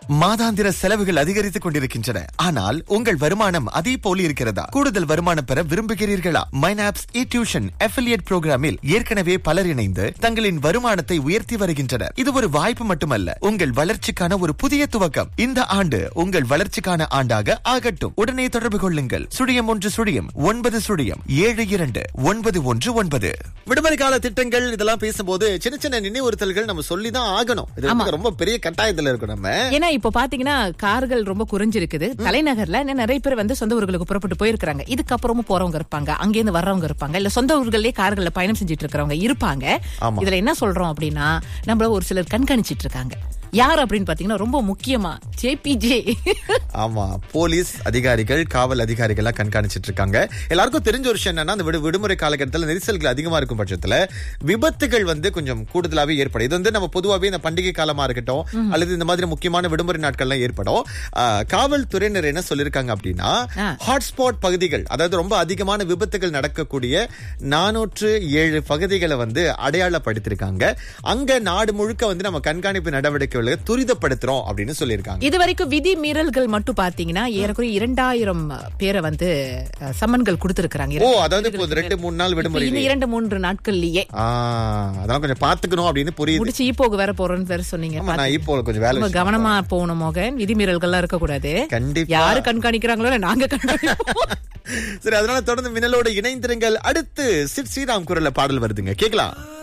மாதாந்திர செலவுகள் அதிகரித்துக் கொண்டிருக்கின்றன ஆனால் உங்கள் வருமானம் அதே போல இருக்கிறதா கூடுதல் வருமானம் பெற விரும்புகிறீர்களா மைனாப்ஸ் இ டியூஷன் அஃபிலியேட் புரோகிராமில் ஏற்கனவே பலர் இணைந்து தங்களின் வருமானத்தை உயர்த்தி வருகின்றனர் இது ஒரு வாய்ப்பு மட்டுமல்ல உங்கள் வளர்ச்சிக்கான ஒரு புதிய துவக்கம் இந்த ஆண்டு உங்கள் வளர்ச்சிக்கான ஆண்டாக ஆகட்டும் உடனே தொடர்பு கொள்ளுங்கள் சுழியம் ஒன்று சுழியம் ஒன்பது சுழியம் ஏழு இரண்டு ஒன்பது ஒன்று ஒன்பது விடுமுறை கால திட்டங்கள் இதெல்லாம் பேசும்போது சின்ன சின்ன நினைவுறுத்தல்கள் நம்ம சொல்லிதான் ஆகணும் இது வந்து ரொம்ப பெரிய கட்டாயத்துல இருக்கும் நம்ம ஏன்னா இப்போ பாத்தீங்கன்னா கார்கள் ரொம்ப குறைஞ்சிருக்குது தலைநகர்ல இன்னும் நிறைய பேர் வந்து சொந்த ஊர்களுக்கு புறப்பட்டு போயிருக்காங்க இதுக்கப்புறமும் போறவங்க இருப்பாங்க அங்கேருந்து வர்றவங்க இருப்பாங்க இல்ல சொந்த ஊர்களே கார்கள்ல பயணம் செஞ்சுட்டு இருக்கிறவங்க இருப்பாங்க ஆமா. இதுல என்ன சொல்றோம் அப்படின்னா நம்மள ஒரு சிலர் கண்காணிச்சிட்டு இருக்காங்க யார் அப்படின்னு பாத்தீங்கன்னா ரொம்ப முக்கியமா ஜேபிஜே ஆமா போலீஸ் அதிகாரிகள் காவல் அதிகாரிகள் கண்காணிச்சிட்டு இருக்காங்க எல்லாருக்கும் தெரிஞ்ச ஒரு விஷயம் என்னன்னா அந்த விடு விடுமுறை காலகட்டத்தில் நெரிசல்கள் அதிகமா இருக்கும் பட்சத்துல விபத்துகள் வந்து கொஞ்சம் கூடுதலாவே ஏற்படும் இது வந்து நம்ம பொதுவாகவே இந்த பண்டிகை காலமா இருக்கட்டும் அல்லது இந்த மாதிரி முக்கியமான விடுமுறை நாட்கள்லாம் ஏற்படும் ஆஹ், காவல்துறையினர் என்ன சொல்லிருக்காங்க அப்படின்னா ஆ. ஹாட்ஸ்பாட் பகுதிகள் அதாவது ரொம்ப அதிகமான விபத்துகள் நடக்கக்கூடிய நானூற்று ஏழு பகுதிகளை வந்து அடையாளப்படுத்திருக்காங்க அங்க நாடு முழுக்க வந்து நம்ம கண்காணிப்பு நடவடிக்கைகளை துரிதப்படுத்துறோம் அப்படின்னு சொல்லியிருக்காங்க இது வரைக்கும் விதி மீறல்கள் மட்டும் பாத்தீங்கன்னா ஏறக்குறைய இரண்டாயிரம் பேரை வந்து அஹ், சம்மன்கள் கொடுத்திருக்கிறாங்க ஓ அதாவது இப்போ இந்த ரெண்டு மூணு நாள் விடுமுறை இந்த இரண்டு மூன்று நாட்கள்லயே ஆ, அதெல்லாம் கொஞ்சம் பாத்துக்கணும் அப்படின்னு புரியுது முடிச்சு ஈப்போக்கு வேற போறோம்னு வேற சொன்னீங்க ஆமா, நான் இப்போ கொஞ்சம் வேலை ரொம்ப விஷயமா கவனமா போகணும் மோகன் விதிமீறல்கள்லாம் இருக்க கூடாது கண்டிப்பா. யாரு கண்காணிக்கிறாங்களோ இல்ல நாங்க கண்காணிப்போம் சரி அதனால தொடர்ந்து மின்னலோட இணைந்திருங்கள் அடுத்து சிட் ஸ்ரீராம் குரல்ல பாடல் வருதுங்க கேக்கலாம்